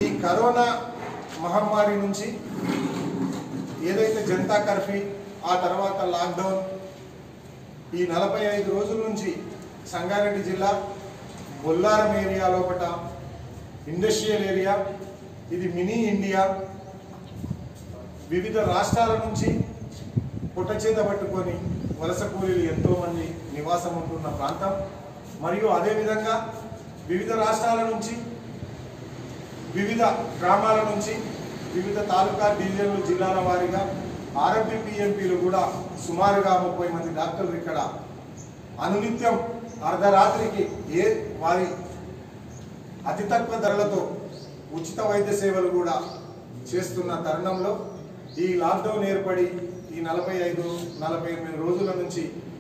ఈ కరోనా మహమ్మారి నుంచి ఏదైతే జనతా కర్ఫ్యూ ఆ తర్వాత లాక్డౌన్ ఈ నలభై ఐదు రోజుల నుంచి సంగారెడ్డి జిల్లా బొల్లారం ఏరియా లోపట ఇండస్ట్రియల్ ఏరియా ఇది మినీ ఇండియా వివిధ రాష్ట్రాల నుంచి పుట్టచేత పట్టుకొని వలస కూలీలు ఎంతో మంది నివాసం ఉంటున్న ప్రాంతం మరియు అదేవిధంగా వివిధ రాష్ట్రాల నుంచి వివిధ గ్రామాల నుంచి వివిధ తాలూకా డివిజన్లు జిల్లాల వారీగా ఆర్ఎంపీ పిఎంపీలు కూడా సుమారుగా ముప్పై మంది డాక్టర్లు ఇక్కడ అనునిత్యం అర్ధరాత్రికి ఏ వారి అతి తక్కువ ధరలతో ఉచిత వైద్య సేవలు కూడా చేస్తున్న తరుణంలో ఈ లాక్డౌన్ ఏర్పడి ఈ నలభై ఐదు నలభై ఎనిమిది రోజుల నుంచి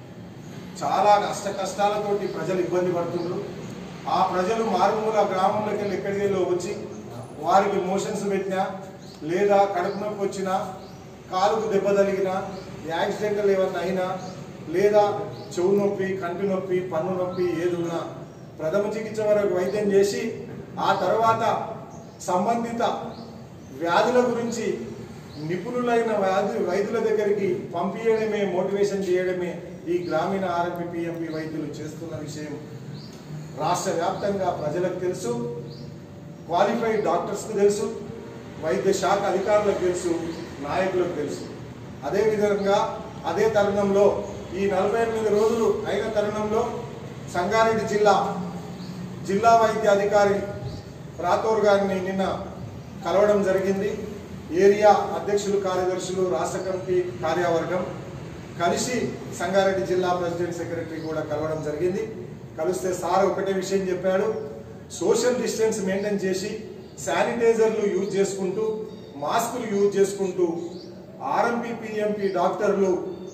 చాలా కష్ట కష్టాలతోటి ప్రజలు ఇబ్బంది పడుతున్నారు ఆ ప్రజలు మారుమూల గ్రామంలోకి వెళ్ళి ఎక్కడికి వెళ్ళి వచ్చి వారికి మోషన్స్ పెట్టినా లేదా కడుపు నొప్పి వచ్చినా కాలుకు దెబ్బ తగిలినా యాక్సిడెంటల్ ఏమన్నా అయినా లేదా చెవు నొప్పి కంటి నొప్పి పన్ను నొప్పి ఏది ఉన్నా ప్రథమ చికిత్స వరకు వైద్యం చేసి ఆ తర్వాత సంబంధిత వ్యాధుల గురించి నిపుణులైన వ్యాధి వైద్యుల దగ్గరికి పంపించడమే మోటివేషన్ చేయడమే ఈ గ్రామీణ ఆర్ఎంపీ పిఎంపి వైద్యులు చేస్తున్న విషయం రాష్ట్ర వ్యాప్తంగా ప్రజలకు తెలుసు క్వాలిఫైడ్ డాక్టర్స్కు తెలుసు వైద్య శాఖ అధికారులకు తెలుసు నాయకులకు తెలుసు అదేవిధంగా అదే తరుణంలో ఈ నలభై ఎనిమిది రోజులు అయిన తరుణంలో సంగారెడ్డి జిల్లా జిల్లా వైద్య అధికారి రాథోర్ గారిని నిన్న కలవడం జరిగింది ఏరియా అధ్యక్షులు కార్యదర్శులు రాష్ట్ర కమిటీ కార్యవర్గం కలిసి సంగారెడ్డి జిల్లా ప్రెసిడెంట్ సెక్రటరీ కూడా కలవడం జరిగింది కలిస్తే సార్ ఒకటే విషయం చెప్పాడు సోషల్ డిస్టెన్స్ మెయింటైన్ చేసి శానిటైజర్లు యూజ్ చేసుకుంటూ మాస్కులు యూజ్ చేసుకుంటూ ఆర్ఎంపీ పిఎంపీ డాక్టర్లు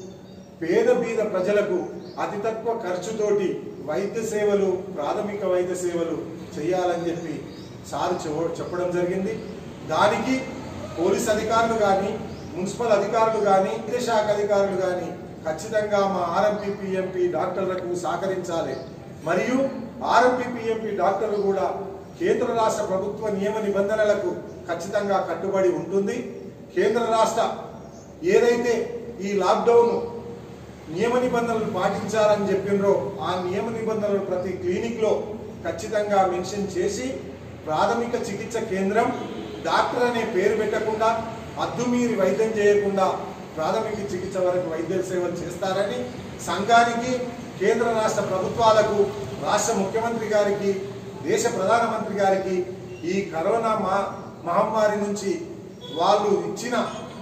పేద బీద ప్రజలకు అతి తక్కువ ఖర్చుతోటి వైద్య సేవలు ప్రాథమిక వైద్య సేవలు చేయాలని చెప్పి సార్ చెవ- చెప్పడం జరిగింది దానికి పోలీస్ అధికారులు కానీ మున్సిపల్ అధికారులు కానీ శాఖ అధికారులు కానీ ఖచ్చితంగా మా ఆర్ఎంపీ పిఎంపీ డాక్టర్లకు సహకరించాలి మరియు ఆర్ఎంపీ పిఎంపీ డాక్టర్లు కూడా కేంద్ర రాష్ట్ర ప్రభుత్వ నియమ నిబంధనలకు ఖచ్చితంగా కట్టుబడి ఉంటుంది కేంద్ర రాష్ట్ర ఏదైతే ఈ లాక్డౌన్ నియమ నిబంధనలు పాటించాలని చెప్పినరో ఆ నియమ నిబంధనలు ప్రతి క్లినిక్ లో ఖచ్చితంగా మెన్షన్ చేసి ప్రాథమిక చికిత్స కేంద్రం డాక్టర్ అనే పేరు పెట్టకుండా అద్దుమీరి వైద్యం చేయకుండా ప్రాథమిక చికిత్స వరకు వైద్య సేవలు చేస్తారని సంఘానికి కేంద్ర రాష్ట్ర ప్రభుత్వాలకు రాష్ట్ర ముఖ్యమంత్రి గారికి దేశ ప్రధానమంత్రి గారికి ఈ కరోనా మా మహమ్మారి నుంచి వాళ్ళు ఇచ్చిన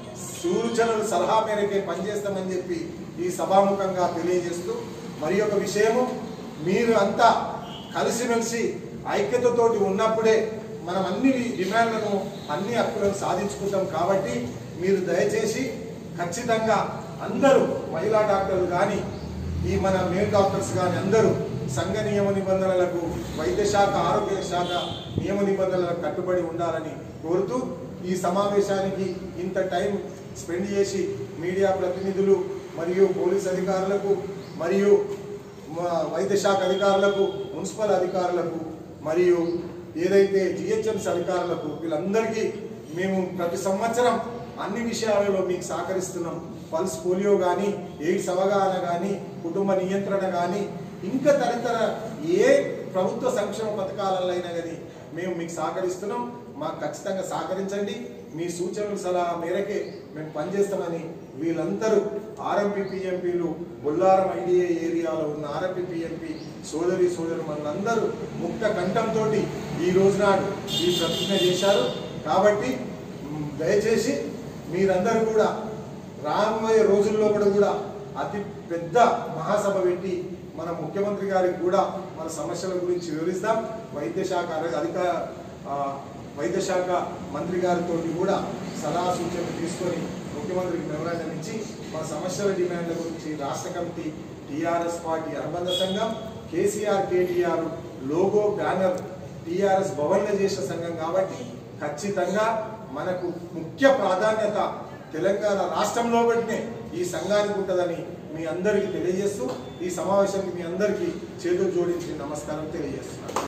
సూచనలు సలహా మేరకే పనిచేస్తామని చెప్పి ఈ సభాముఖంగా తెలియజేస్తూ మరి ఒక విషయము మీరు అంతా కలిసిమెలిసి ఐక్యతతోటి ఉన్నప్పుడే మనం అన్ని డిమాండ్లను అన్ని హక్కులను సాధించుకుంటాం కాబట్టి మీరు దయచేసి ఖచ్చితంగా అందరూ మహిళా డాక్టర్లు కానీ ఈ మన మేల్ డాక్టర్స్ కానీ అందరూ సంఘ నియమ నిబంధనలకు వైద్య శాఖ ఆరోగ్య శాఖ నియమ నిబంధనలకు కట్టుబడి ఉండాలని కోరుతూ ఈ సమావేశానికి ఇంత టైం స్పెండ్ చేసి మీడియా ప్రతినిధులు మరియు పోలీస్ అధికారులకు మరియు మా వైద్య శాఖ అధికారులకు మున్సిపల్ అధికారులకు మరియు ఏదైతే జిహెచ్ఎంసీ అధికారులకు వీళ్ళందరికీ మేము ప్రతి సంవత్సరం అన్ని విషయాలలో మీకు సహకరిస్తున్నాం పల్స్ పోలియో కానీ ఎయిడ్స్ అవగాహన కానీ కుటుంబ నియంత్రణ కానీ ఇంకా తదితర ఏ ప్రభుత్వ సంక్షేమ పథకాలలో అయినా కానీ మేము మీకు సహకరిస్తున్నాం మాకు ఖచ్చితంగా సహకరించండి మీ సూచనలు సలహా మేరకే మేము పనిచేస్తామని వీళ్ళందరూ ఆర్ఎంపీ పిఎంపీలు బొల్లారం ఐడిఏ ఏరియాలో ఉన్న ఆర్ఎంపీ పిఎంపీ సోదరి సోదరు మనందరూ ముక్త కంఠంతో ఈ రోజునాడు ఈ ప్రతిజ్ఞ చేశారు కాబట్టి మ్, దయచేసి మీరందరూ కూడా రాబోయే రోజుల్లో కూడా కూడా అతి పెద్ద మహాసభ పెట్టి మన ముఖ్యమంత్రి గారికి కూడా మన సమస్యల గురించి వివరిస్తాం వైద్య శాఖ అధి- అధికార ఆ, వైద్య శాఖ మంత్రి గారితో కూడా సలహా సూచనలు తీసుకొని ముఖ్యమంత్రికి మెమరాండం ఇచ్చి మన సమస్యల డిమాండ్ల గురించి రాష్ట్ర కమిటీ టీఆర్ఎస్ పార్టీ అనుబంధ సంఘం KCR KTR logo banner TRS భవన్ల చేసిన సంఘం కాబట్టి ఖచ్చితంగా మనకు ముఖ్య ప్రాధాన్యత తెలంగాణ రాష్ట్రంలో బట్టినే ఈ సంఘానికి ఉంటుందని మీ అందరికీ తెలియజేస్తూ ఈ సమావేశానికి మీ అందరికీ చేతులు జోడించి నమస్కారం తెలియజేస్తున్నాను